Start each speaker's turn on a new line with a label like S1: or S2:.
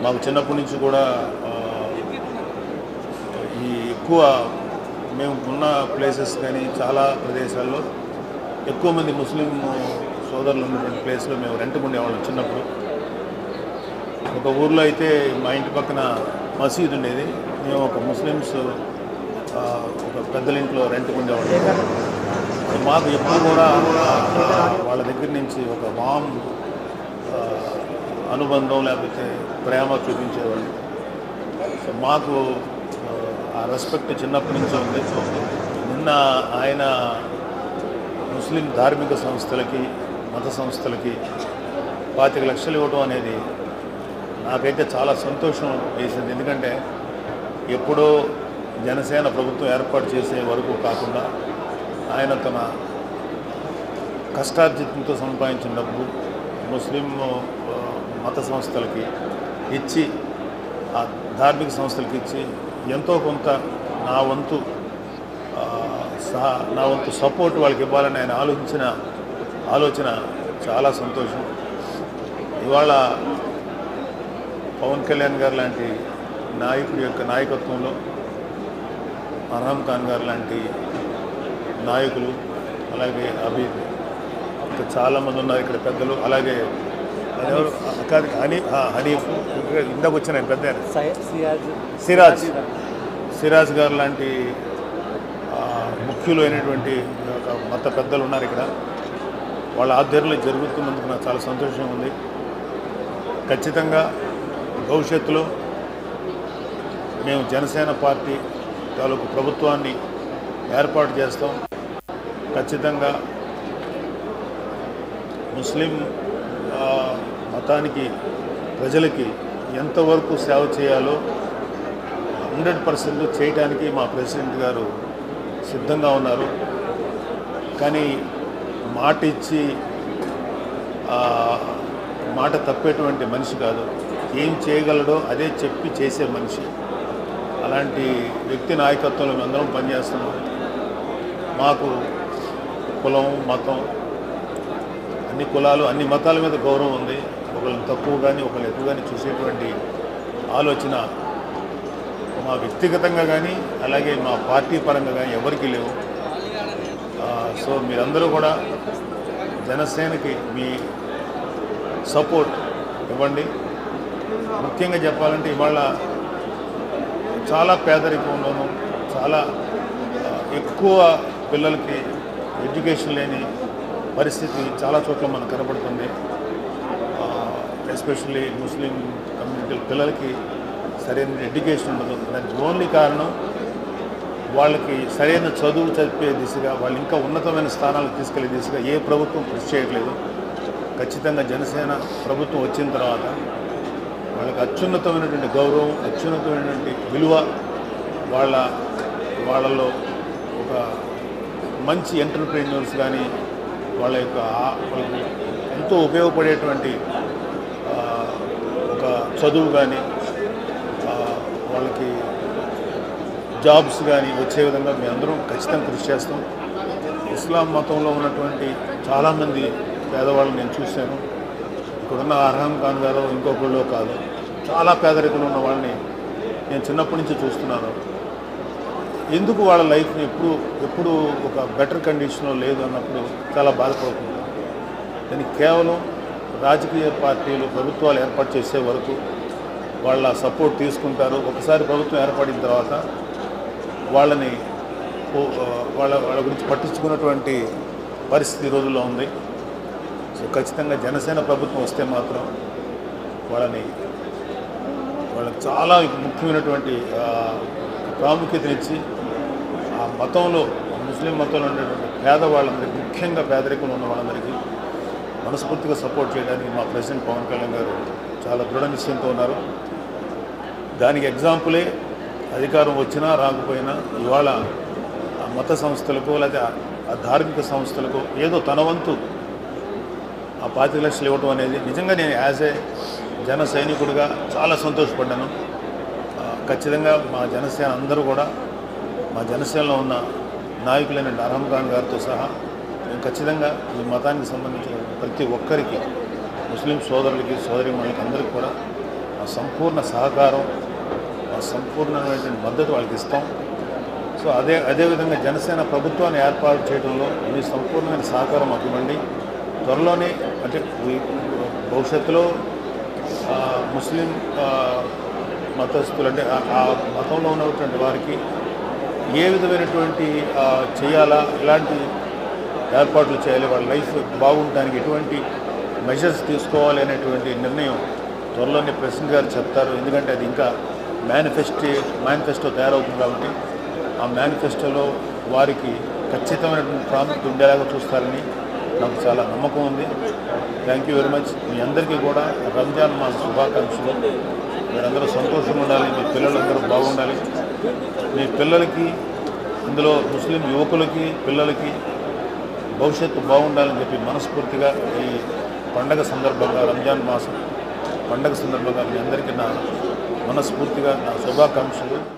S1: మాకు చిన్నప్పటి నుంచి కూడా ఆ, ఈ ఎక్కువ మేము ఉన్న ప్లేసెస్ కానీ చాలా ప్రదేశాల్లో ఎక్కువ మంది ముస్లిం సోదరులు ఉన్నటువంటి ప్లేస్లో మేము రెంట్కు ఉండేవాళ్ళం చిన్నప్పుడు ఒక ఊర్లో అయితే మా ఇంటి పక్కన మసీద్ ఉండేది మేము ఒక ముస్లిమ్స్ ఆ, ఒక పెద్దల ఇంట్లో రెంట్కు ఉండేవాళ్ళం మాకు ఎప్పుడు కూడా ఆ, వాళ్ళ దగ్గర నుంచి ఒక వామ్ ఆ, అనుబంధం లేకపోతే ప్రేమ చూపించేవాళ్ళు సో మాకు ఆ, ఆ రెస్పెక్ట్ చిన్నప్పటి నుంచి ఉంది నిన్న ఆయన ముస్లిం ధార్మిక సంస్థలకి మత సంస్థలకి పాతిక లక్షలు ఇవ్వడం అనేది నాకైతే చాలా సంతోషం వేసింది ఎందుకంటే ఎప్పుడో జనసేన ప్రభుత్వం ఏర్పాటు చేసే వరకు కాకుండా ఆయన తన కష్టార్జితంతో సంపాదించిన డబ్బు ముస్లిం ఆ, మత సంస్థలకి ఇచ్చి ఆ ధార్మిక సంస్థలకి ఇచ్చి ఎంతో కొంత నా వంతు ఆ, సహా నా వంతు సపోర్ట్ వాళ్ళకి ఇవ్వాలని ఆయన ఆలోచించిన ఆలోచన చాలా సంతోషం ఇవాళ పవన్ కళ్యాణ్ గారు లాంటి నాయకుడి యొక్క నాయకత్వంలో అర్హం ఖాన్ గారు లాంటి నాయకులు అలాగే అభి ఇంకా చాలామంది ఉన్నారు ఇక్కడ పెద్దలు అలాగే ఆయన ఎవరు కాదు హనీ ఆ, హనీఫ్ ఇంకా ఇందాక వచ్చిన ఆయన పెద్ద ఆయన.
S2: సియాజ్
S1: సిరాజ్ సిరాజ్ గారు లాంటి ఆ, ముఖ్యులు అయినటువంటి ఒక మత పెద్దలు ఉన్నారు ఇక్కడ వాళ్ళ ఆధ్వర్యంలో జరుగుతున్నందుకు నాకు చాలా సంతోషంగా ఉంది ఖచ్చితంగా భవిష్యత్తులో మేము జనసేన పార్టీ తాలూకు ప్రభుత్వాన్ని ఏర్పాటు చేస్తాం ఖచ్చితంగా ముస్లిం ఆ, మతానికి ప్రజలకి ఎంతవరకు సేవ చేయాలో హండ్రెడ్ పర్సెంట్ చేయడానికి మా ప్రెసిడెంట్ గారు సిద్ధంగా ఉన్నారు కానీ మాట ఇచ్చి ఆ, మాట తప్పేటువంటి మనిషి కాదు ఏం చేయగలడో అదే చెప్పి చేసే మనిషి అలాంటి వ్యక్తి నాయకత్వంలో మేమందరం పనిచేస్తున్నాం మాకు కులం మతం అన్ని కులాలు అన్ని మతాల మీద గౌరవం ఉంది ఒకళ్ళని తక్కువ కానీ ఒకళ్ళు ఎక్కువ కానీ చూసేటువంటి ఆలోచన మా వ్యక్తిగతంగా కానీ అలాగే మా పార్టీ పరంగా కానీ ఎవరికీ లేవు ఆ, సో మీరందరూ కూడా జనసేనకి మీ సపోర్ట్ ఇవ్వండి ముఖ్యంగా చెప్పాలంటే ఇవాళ చాలా పేదరికంలోనూ చాలా ఆ, ఎక్కువ పిల్లలకి ఎడ్యుకేషన్ లేని పరిస్థితి చాలా చోట్ల మనకు కనబడుతుంది ఎస్పెషల్లీ ముస్లిం కమ్యూనిటీ పిల్లలకి సరైన ఎడ్యుకేషన్ ఉండదు దానికి ఓన్లీ కారణం వాళ్ళకి సరైన చదువు చదివే దిశగా వాళ్ళు ఇంకా ఉన్నతమైన స్థానాలకు తీసుకెళ్లే దిశగా ఏ ప్రభుత్వం కృషి చేయట్లేదు ఖచ్చితంగా జనసేన ప్రభుత్వం వచ్చిన తర్వాత వాళ్ళకి అత్యున్నతమైనటువంటి గౌరవం అత్యున్నతమైనటువంటి విలువ వాళ్ళ వాళ్ళలో ఒక మంచి ఎంటర్ప్రీనర్స్ కానీ వాళ్ళ యొక్క ఆ- వాళ్ళకి ఎంతో ఉపయోగపడేటువంటి ఆ, ఒక చదువు కానీ ఆ, వాళ్ళకి జాబ్స్ కానీ వచ్చే విధంగా మేము అందరం ఖచ్చితంగా కృషి చేస్తాం ఇస్లాం మతంలో ఉన్నటువంటి చాలామంది పేదవాళ్ళని నేను చూశాను ఇక్కడున్న అర్హం ఖాన్ గారు ఇంకొకళ్ళు కాదు చాలా పేదరికంలో ఉన్న వాళ్ళని నేను చిన్నప్పటి నుంచి చూస్తున్నాను ఎందుకు వాళ్ళ లైఫ్ని ఎప్పుడు ఎప్పుడు ఒక బెటర్ కండిషన్లో లేదు అన్నప్పుడు చాలా బాధపడుతుంది దానికి కేవలం రాజకీయ పార్టీలు ప్రభుత్వాలు ఏర్పాటు చేసే వరకు వాళ్ళ సపోర్ట్ తీసుకుంటారు ఒకసారి ప్రభుత్వం ఏర్పడిన తర్వాత వాళ్ళని ఓ- వాళ్ళ వాళ్ళ గురించి పట్టించుకున్నటువంటి పరిస్థితి ఈ రోజుల్లో ఉంది సో ఖచ్చితంగా జనసేన ప్రభుత్వం వస్తే మాత్రం వాళ్ళని వాళ్ళకి చాలా ముఖ్యమైనటువంటి ఆ, ప్రాముఖ్యతనిచ్చి ఆ మతంలో ఆ ముస్లిం మతంలో ఉండేటువంటి పేదవాళ్ళందరికీ ముఖ్యంగా పేదరికంలో ఉన్న వాళ్ళందరికీ మనస్ఫూర్తిగా సపోర్ట్ చేయడానికి మా ప్రెసిడెంట్ పవన్ కళ్యాణ్ గారు చాలా దృఢ నిశ్చయంతో ఉన్నారు దానికి ఎగ్జాంపులే అధికారం వచ్చినా రాకపోయినా ఇవాళ ఆ మత సంస్థలకు లేదా ఆ ధార్మిక సంస్థలకు ఏదో తన వంతు ఆ పాతిక లక్షలు ఇవ్వటం అనేది నిజంగా నేను యాజ్ ఏ జన సైనికుడిగా చాలా సంతోషపడ్డాను ఆ, ఖచ్చితంగా మా జనసేన అందరూ కూడా మా జనసేనలో ఉన్న నాయకులైన అర్హం ఖాన్ గారితో సహా మేము ఖచ్చితంగా ఈ మతానికి సంబంధించిన ప్రతి ఒక్కరికి ముస్లిం సోదరులకి సోదరి అందరికీ కూడా ఆ సంపూర్ణ సహకారం మా సంపూర్ణమైనటువంటి మద్దతు వాళ్ళకి ఇస్తాం సో అదే అదేవిధంగా జనసేన ప్రభుత్వాన్ని ఏర్పాటు చేయడంలో మీ సంపూర్ణమైన సహకారం మాకు ఇవ్వండి త్వరలోనే అంటే ఈ భవిష్యత్తులో ఆ, ముస్లిం ఆ, మతస్థులు అంటే ఆ- ఆ మతంలో ఉన్నటువంటి వారికి ఏ విధమైనటువంటి ఆ, చేయాలా ఎలాంటి ఏర్పాట్లు చేయాలి వాళ్ళ లైఫ్ బాగుండడానికి ఎటువంటి మెజర్స్ తీసుకోవాలి అనేటువంటి నిర్ణయం త్వరలోనే ప్రెసిడెంట్ గారు చెప్తారు ఎందుకంటే అది ఇంకా మేనిఫెస్టో మేనిఫెస్టో తయారవుతుంది కాబట్టి ఆ మేనిఫెస్టోలో వారికి ఖచ్చితమైనటువంటి ప్రాముఖ్యత ఉండేలాగా చూస్తారని నాకు చాలా నమ్మకం ఉంది థ్యాంక్ యూ వెరీ మచ్ మీ అందరికీ కూడా రంజాన్ మా శుభాకాంక్షలు మీరందరూ సంతోషంగా ఉండాలి మీ పిల్లలందరూ బాగుండాలి మీ పిల్లలకి ఇందులో ముస్లిం యువకులకి పిల్లలకి భవిష్యత్తు బాగుండాలని చెప్పి మనస్ఫూర్తిగా ఈ పండగ సందర్భంగా రంజాన్ మాసం పండగ సందర్భంగా మీ అందరికీ నా మనస్ఫూర్తిగా నా శుభాకాంక్షలు